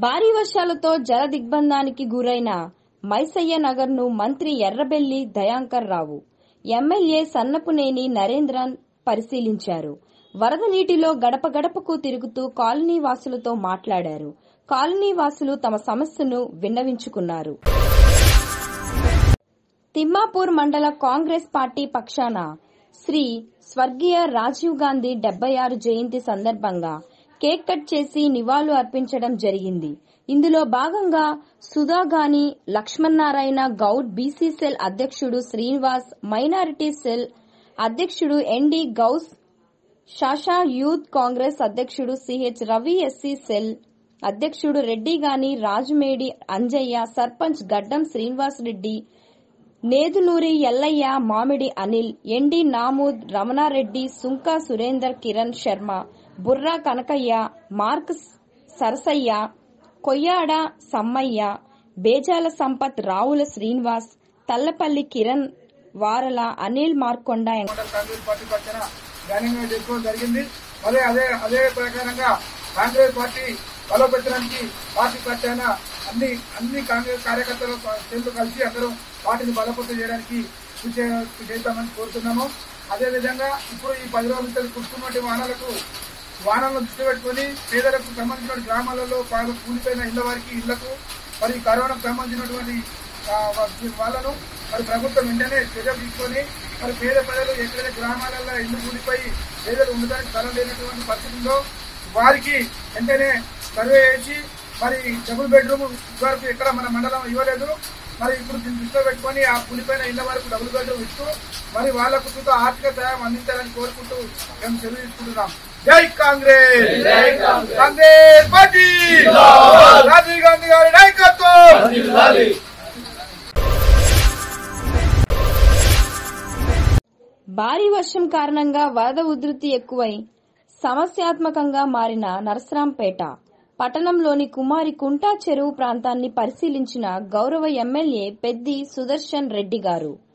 భారీ వర్షాలతో జల దిగ్బంధానికి గురైన మైసయ్య నగర్ ను మంత్రి ఎర్రబెల్లి దయాంకర్ రావు ఎమ్మెల్యే సన్నపునేని నరేంద్రన్ పరిశీలించారు వరద నీటిలో గడప గడపకు తిరుగుతూ కాలనీ వాసులతో మాట్లాడారు కాలనీ వాసులు తమ సమస్యను విన్నవించుకున్నారు తిమ్మాపూర్ మండల కాంగ్రెస్ పార్టీ పక్షాన శ్రీ స్వర్గీయ రాజీవ్ గాంధీ డెబ్బై ఆరు జయంతి సందర్భంగా కేక్ కట్ చేసి నివాళులు అర్పించడం జరిగింది ఇందులో భాగంగా సుధాగాని లక్ష్మణనారాయణ గౌడ్ బీసీ సెల్ అధ్యక్షుడు శ్రీనివాస్ మైనారిటీ సెల్ అధ్యక్షుడు ఎన్డి గౌస్ షాషా యూత్ కాంగ్రెస్ అధ్యక్షుడు సిహెచ్ రవి ఎస్సీ సెల్ అధ్యక్షుడు రెడ్డిగాని రాజుమేడి అంజయ్య సర్పంచ్ గడ్డం శ్రీనివాస్ రెడ్డి నేదునూరి ఎల్లయ్య మామిడి అనిల్ ఎండి నామూద్ రమణారెడ్డి సుంకా సురేందర్ కిరణ్ శర్మ బుర్రా కనకయ్య మార్క్ సరసయ్య కొయ్యాడ సమ్మయ్య బేజాల సంపత్ రావుల శ్రీనివాస్ తల్లపల్లి కిరణ్ వారల అనిల్ మార్కొండ మండల కాంగ్రెస్ పార్టీ పక్షాన ఘనంగా చేసుకోవడం జరిగింది అదే అదే అదే ప్రకారంగా కాంగ్రెస్ పార్టీ బలోపేతడానికి పార్టీ పక్షాన అన్ని అన్ని కాంగ్రెస్ కార్యకర్తలు చేతులు కలిసి అందరూ పార్టీని బలోపేతం చేయడానికి కృషి చే- చేద్దామని కోరుతున్నాము అదే విధంగా ఇప్పుడు ఈ పది రోజుల నుంచి కుట్టున్నటువంటి వాహనాలకు వాహనాలను దృష్టి పెట్టుకుని పేదలకు సంబంధించిన గ్రామాలలో పాలు కూలిపోయిన ఇళ్ల వారికి ఇళ్లకు మరి కరోనాకు సంబంధించినటువంటి ఆ, వా- వాళ్ళను మరి ప్రభుత్వం వెంటనే చర్యలు తీసుకొని మరి పేద ప్రజలు ఎక్కడైతే గ్రామాలలో ఇల్లు కూలిపోయి పేదలు ఉండడానికి స్థలం లేనటువంటి పరిస్థితుల్లో వారికి వెంటనే సర్వే చేసి మరి డబుల్ బెడ్రూమ్ వరకు ఎక్కడ మన మండలం ఇవ్వలేదు మరి ఇప్పుడు దీన్ని దృష్టిలో పెట్టుకొని ఆ కూలిపోయిన ఇళ్ల వరకు డబుల్ బెడ్రూమ్ ఇస్తూ మరి వాళ్ళకు సుత ఆర్థిక సహాయం అందించాలని కోరుకుంటూ మేము సెలవు తీసుకుంటున్నాం జై కాంగ్రెస్ కాంగ్రెస్ పార్టీ రాజీవ్ గాంధీ గారి నాయకత్వం భారీ వర్షం కారణంగా వరద ఉధృతి ఎక్కువై సమస్యాత్మకంగా మారిన నరసరాంపేట పట్టణంలోని కుమారి కుంటా చెరువు ప్రాంతాన్ని పరిశీలించిన గౌరవ ఎమ్మెల్యే పెద్ది సుదర్శన్ రెడ్డి గారు